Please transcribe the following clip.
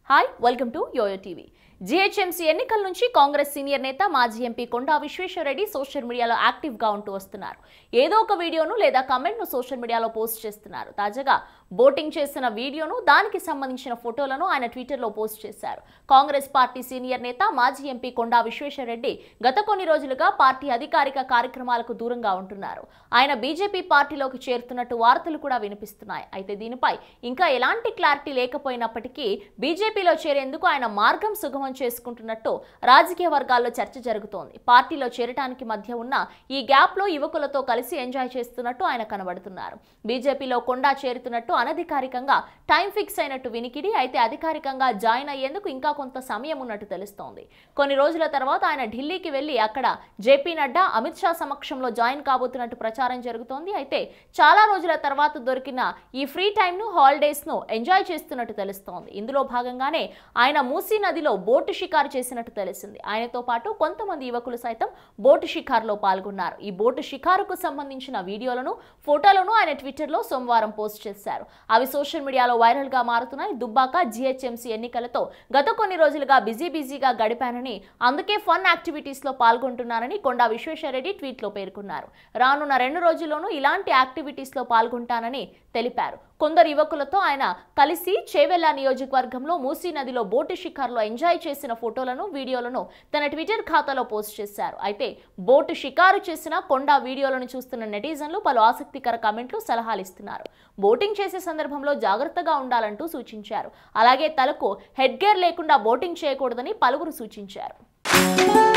hi welcome to YoYo TV GHMC ఎన్నికల నుంచి Congress senior నేత మాజీ ఎంపీ కొండా విశ్వేశ్వరరెడ్డి సోషల్ మీడియాలో యాక్టివ్గా ఉంటూ వస్తున్నారు ఏదో ఒక వీడియోను లేదా కమెంట్ను సోషల్ మీడియాలో పోస్ట్ చేస్తున్నారు తాజాగా బోటింగ్ చేసిన వీడియోను దానికి సంబంధించిన ఫోటోలను ఆయన ట్విట్టర్లో పోస్ట్ చేశారు కాంగ్రెస్ పార్టీ సీనియర్ నేత మాజీ ఎంపీ కొండా విశ్వేశ్వరరెడ్డి గత కొన్ని రోజులుగా పార్టీ అధికారిక కార్యక్రమాలకు దూరంగా ఉంటున్నారు ఆయన బీజేపీ పార్టీలోకి చేరుతున్నట్టు వార్తలు కూడా వినిపిస్తున్నాయి అయితే దీనిపై ఇంకా ఎలాంటి క్లారిటీ లేకపోయినప్పటికీ బీజేపీలో చేరేందుకు ఆయన మార్గం సుగమం చేసుకుంటున్నట్టు రాజకీయ వర్గాల్లో చర్చ జరుగుతోంది పార్టీలో చేరటానికి మధ్య ఉన్న ఈ గ్యాప్ లో యువకులతో కలిసి ఎంజాయ్ చేస్తున్నట్టు ఆయన కనబడుతున్నారు బీజేపీలో కొండా చేరుతున్నట్టు అనధికారికంగా టైం ఫిక్స్ అయినట్టు వినికిడి అయితే అధికారికంగా జాయిన్ అయ్యేందుకు ఇంకా కొంత సమయం ఉన్నట్టు తెలుస్తోంది కొన్ని రోజుల తర్వాత ఆయన ఢిల్లీకి వెళ్లి అక్కడ జేపీ నడ్డా అమిత్ షా సమక్షంలో జాయిన్ కాబోతున్నట్టు ప్రచారం జరుగుతోంది అయితే చాలా రోజుల తర్వాత దొరికిన ఈ ఫ్రీ టైంను హాలిడేస్ ను ఎంజాయ్ చేస్తున్నట్టు తెలుస్తోంది ఇందులో భాగంగానే ఆయన మూసీ నదిలో బోటు షికారు చేసినట్టు తెలిసింది ఆయనతో పాటు కొంతమంది యువకులు సైతం బోటు షికారులో పాల్గొన్నారు ఈ బోటు షికారుకు సంబంధించిన వీడియోలను ఫోటోలను ఆయన ట్విట్టర్లో సోమవారం పోస్ట్ చేశారు అవి సోషల్ మీడియాలో వైరల్ గా మారుతున్నాయి దుబ్బాక జిహెచ్ఎంసీ ఎన్నికలతో గత కొన్ని రోజులుగా బిజీ బిజీగా గడిపానని అందుకే ఫన్ యాక్టివిటీస్ లో పాల్గొంటున్నానని కొండా విశ్వేశ్వరరెడ్డి ట్వీట్ లో పేర్కొన్నారు రానున్న రెండు రోజుల్లోనూ ఇలాంటి యాక్టివిటీస్ లో పాల్గొంటానని తెలిపారు కొందరు యువకులతో ఆయన కలిసి చేవెళ్ల నియోజకవర్గంలో మూసీ నదిలో బోటు షికార్లో ఎంజాయ్ చేసిన ఫోటోలను వీడియోలను తన ట్విట్టర్ ఖాతాలో పోస్ట్ చేశారు అయితే బోటు షికారు చేసిన కొండ వీడియోలను చూస్తున్న నెటిజన్లు పలు ఆసక్తికర కమెంట్లు సలహాలు ఇస్తున్నారు బోటింగ్ చేసే సందర్భంలో జాగ్రత్తగా ఉండాలంటూ సూచించారు అలాగే తలకు హెడ్ గేర్ లేకుండా బోటింగ్ చేయకూడదని పలువురు సూచించారు